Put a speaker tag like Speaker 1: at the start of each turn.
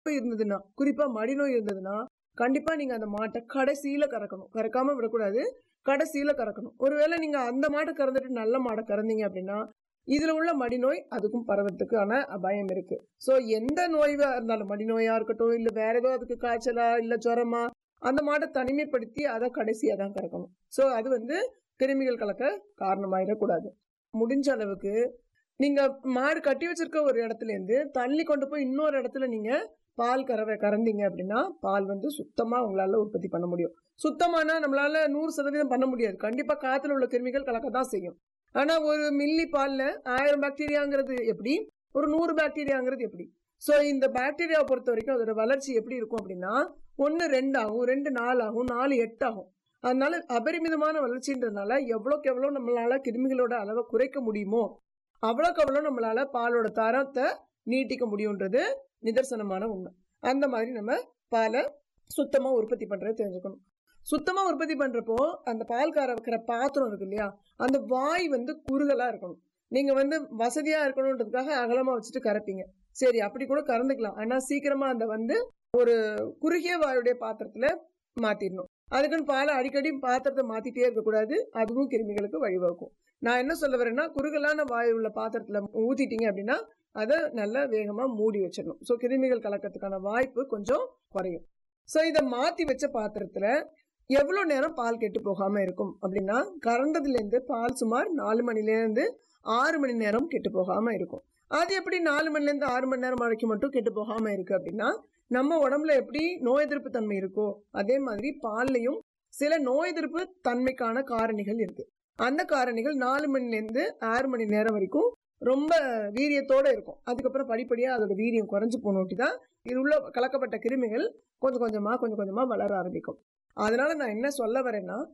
Speaker 1: இருந்ததுன்னா குறிப்பா மடிநோய் இருந்ததுன்னா கண்டிப்பா நீங்க அந்த மாட்டை கடைசியில கறக்கணும் கறக்காம விடக்கூடாது கடைசியில கறக்கணும் ஒருவேளை நீங்க அந்த மாட்டை கறந்துட்டு நல்ல மாடை கறந்தீங்க அப்படின்னா இதுல உள்ள மடிநோய் அதுக்கும் பரவறதுக்கான அபாயம் இருக்கு சோ எந்த நோய்வா இருந்தாலும் மடிநோயா இருக்கட்டும் இல்ல வேற ஏதோ அதுக்கு காய்ச்சலா இல்ல ஜுரமா அந்த மாட்டை தனிமைப்படுத்தி அதை கடைசியா தான் கறக்கணும் சோ அது வந்து கிருமிகள் கலக்க காரணமாயிடக்கூடாது முடிஞ்ச அளவுக்கு நீங்க மாடு கட்டி வச்சிருக்க ஒரு இடத்துல இருந்து தள்ளி கொண்டு போய் இன்னொரு இடத்துல நீங்க பால் கறவை கறந்தீங்க அப்படின்னா பால் வந்து சுத்தமா உங்களால உற்பத்தி பண்ண முடியும் சுத்தமானா நம்மளால நூறு சதவீதம் பண்ண முடியாது கண்டிப்பா காத்துல உள்ள கிருமிகள் கலக்க தான் செய்யும் ஆனா ஒரு மில்லி பால்ல ஆயிரம் பாக்டீரியாங்கிறது எப்படி ஒரு நூறு பாக்டீரியாங்கிறது எப்படி ஸோ இந்த பாக்டீரியாவை பொறுத்த வரைக்கும் அதோட வளர்ச்சி எப்படி இருக்கும் அப்படின்னா ஒன்று ரெண்டு ஆகும் ரெண்டு நாலு ஆகும் நாலு எட்டு ஆகும் அதனால அபரிமிதமான வளர்ச்சின்றதுனால எவ்வளோக்கு எவ்வளோ நம்மளால கிருமிகளோட அளவை குறைக்க முடியுமோ அவ்வளோக்கு அவ்வளோ நம்மளால பாலோட தரத்தை நீட்டிக்க முடியுன்றது நிதர்சனமான உண்மை அந்த மாதிரி நம்ம பாலை சுத்தமாக உற்பத்தி பண்ணுறது தெரிஞ்சுக்கணும் சுத்தமாக உற்பத்தி பண்ணுறப்போ அந்த பால் கார வைக்கிற பாத்திரம் இருக்கு இல்லையா அந்த வாய் வந்து குறுகலாக இருக்கணும் நீங்கள் வந்து வசதியாக இருக்கணுன்றதுக்காக அகலமாக வச்சுட்டு கறப்பீங்க சரி அப்படி கூட கறந்துக்கலாம் ஆனால் சீக்கிரமாக அந்த வந்து ஒரு குறுகிய வாயுடைய பாத்திரத்தில் மாற்றிடணும் அதுக்குன்னு பாலை அடிக்கடி பாத்திரத்தை மாற்றிட்டே இருக்கக்கூடாது அதுவும் கிருமிகளுக்கு வழிவகுக்கும் நான் என்ன சொல்ல வரேன்னா குறுகலான வாயு உள்ள பாத்திரத்தில் ஊற்றிட்டீங்க அப்படின்னா அதை நல்லா வேகமாக மூடி வச்சிடணும் ஸோ கிருமிகள் கலக்கிறதுக்கான வாய்ப்பு கொஞ்சம் குறையும் ஸோ இதை மாற்றி வச்ச பாத்திரத்தில் எவ்வளோ நேரம் பால் கெட்டு போகாமல் இருக்கும் அப்படின்னா கறந்ததுலேருந்து பால் சுமார் நாலு மணிலேருந்து ஆறு மணி நேரம் கெட்டு போகாமல் இருக்கும் அது எப்படி நாலு மணிலேருந்து ஆறு மணி நேரம் வரைக்கும் மட்டும் கெட்டு போகாமல் இருக்குது அப்படின்னா நம்ம உடம்புல எப்படி நோய் எதிர்ப்பு தன்மை இருக்கோ அதே மாதிரி பால்லையும் சில நோய் எதிர்ப்பு தன்மைக்கான காரணிகள் இருக்கு அந்த காரணிகள் நாலு மணிலேருந்து ஆறு மணி நேரம் வரைக்கும் ரொம்ப வீரியத்தோட இருக்கும் அதுக்கப்புறம் படிப்படியாக அதோட வீரியம் குறைஞ்சு போனோட்டி தான் இது உள்ள கலக்கப்பட்ட கிருமிகள் கொஞ்சம் கொஞ்சமாக கொஞ்சம் கொஞ்சமாக வளர ஆரம்பிக்கும் அதனால நான் என்ன சொல்ல வரேன்னா